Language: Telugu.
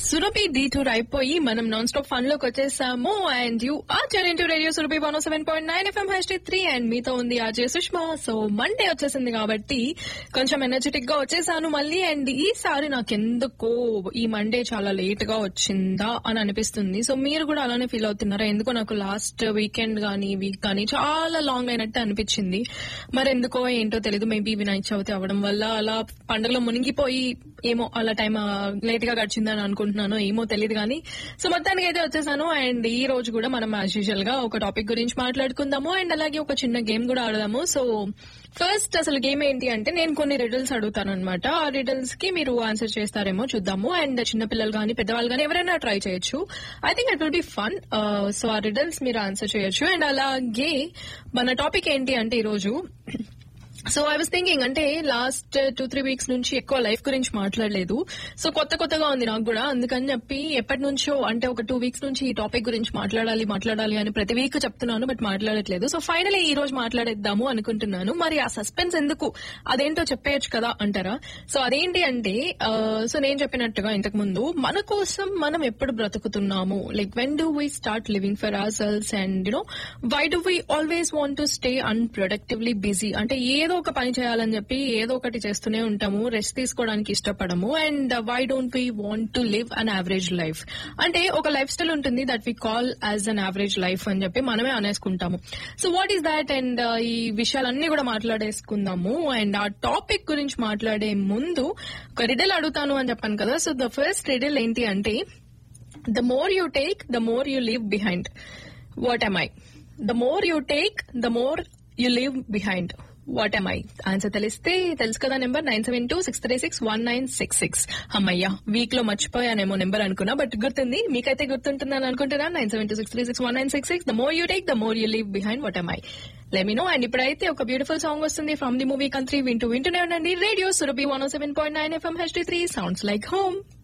సురభి డీ టూర్ అయిపోయి మనం నాన్ స్టాప్ ఫన్ లోకి వచ్చేసాము and you are into radio Surabhi one seven point nine FM H three and మీతో ఉంది ఆర్జే సుష్మా సో మండే వచ్చేసింది కాబట్టి కొంచెం ఎనర్జెటిక్ గా వచ్చేసాను మళ్ళీ అండ్ ఈసారి నాకెందుకో ఈ మండే చాలా లేట్ గా వచ్చిందా అని అనిపిస్తుంది సో మీరు కూడా అలానే ఫీల్ అవుతున్నారా ఎందుకో నాకు లాస్ట్ వీకెండ్ గానీ వీక్ గానీ చాలా లాంగ్ అయినట్టు అనిపించింది మరి ఎందుకో ఏంటో తెలియదు మేబీ వినాయక చవితి అవ్వడం వల్ల అలా పండుగలో మునిగిపోయి ఏమో అలా టైం లేట్ గా గడిచిందని అనుకుంటున్నాను ఏమో తెలియదు కానీ సో మొత్తానికి అయితే వచ్చేసాను అండ్ ఈ రోజు కూడా మనం యాజ్ యూజువల్ గా ఒక టాపిక్ గురించి మాట్లాడుకుందాము అండ్ అలాగే ఒక చిన్న గేమ్ కూడా ఆడదాము సో ఫస్ట్ అసలు గేమ్ ఏంటి అంటే నేను కొన్ని రిడల్స్ అడుగుతాను అనమాట ఆ రిడల్స్ కి మీరు ఆన్సర్ చేస్తారేమో చూద్దాము అండ్ చిన్నపిల్లలు కానీ పెద్దవాళ్ళు కానీ ఎవరైనా ట్రై చేయొచ్చు I think it will be fun so ఆ రిడల్స్ మీరు ఆన్సర్ చేయొచ్చు అండ్ అలాగే మన టాపిక్ ఏంటి అంటే ఈ రోజు సో ఐ వాస్ థింకింగ్ అంటే లాస్ట్ టూ త్రీ వీక్స్ నుంచి ఎక్కువ లైఫ్ గురించి మాట్లాడలేదు సో కొత్త కొత్తగా ఉంది నాకు కూడా అందుకని చెప్పి ఎప్పటి నుంచో అంటే ఒక టూ వీక్స్ నుంచి ఈ టాపిక్ గురించి మాట్లాడాలి మాట్లాడాలి అని ప్రతి వీక్ చెప్తున్నాను బట్ మాట్లాడట్లేదు సో ఫైనలీ ఈ రోజు మాట్లాడేద్దాము అనుకుంటున్నాను మరి ఆ సస్పెన్స్ ఎందుకు అదేంటో చెప్పేయచ్చు కదా అంటారా సో అదేంటి అంటే సో నేను చెప్పినట్టుగా ఇంతకు ముందు మన కోసం మనం ఎప్పుడు బ్రతుకుతున్నాము like when do we start living for our selves and you know why do we always want to stay unproductively busy అంటే ఏదో ఒక పని చేయాలని చెప్పి ఏదో ఒకటి చేస్తూనే ఉంటాము రెస్ట్ తీసుకోవడానికి ఇష్టపడము and why don't we want to live an average life అంటే ఒక లైఫ్ స్టైల్ ఉంటుంది that we call as an average life అని చెప్పి మనమే అనేసుకుంటాము so what is that and ఈ విషయాలన్నీ కూడా మాట్లాడేసుకుందాము అండ్ ఆ టాపిక్ గురించి మాట్లాడే ముందు ఒక రిడల్ అడుగుతాను అని చెప్పాను కదా సో ద ఫస్ట్ రిడల్ ఏంటి అంటే the more you take the more you leave behind what am I the more you take the more you leave behind what am I answer తెలిస్తే తెలుసు కదా number nine seven two six three six one nine six six అమ్మయ్యా వీక్ లో మర్చిపోయానేమో నెంబర్ అనుకున్నా బట్ గుర్తుంది మీకైతే గుర్తుంటుందని అనుకుంటున్నా nine seven two six three six one nine six six the more you take the more you leave behind what am I లెమినో అండ్ ఇప్పుడైతే ఒక బ్యూటిఫుల్ సాంగ్ వస్తుంది ఫ్రమ్ ది మూవీ కంట్రీ వింటూ వింటూనే ఉండండి radio Surabhi one seven point nine FM H three sounds like home